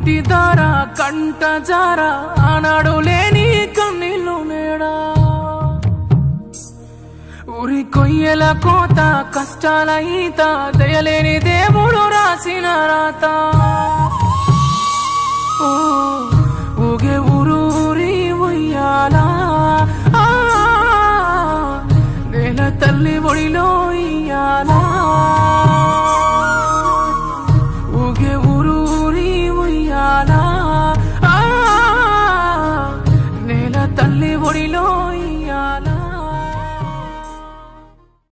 కంటి దార కంట జార ఆనాడు లేని కన్నీళ్ళు మేడా ఊరి కొయ్యల కోత కష్టాల ఈత దయలేని దేవుడు రాసిన రాత ఓ, ఊగే ఊరు ఊరి ఉయ్యాలా ఆ, నేల తల్లి ఒడిలో ఇయ్యాలా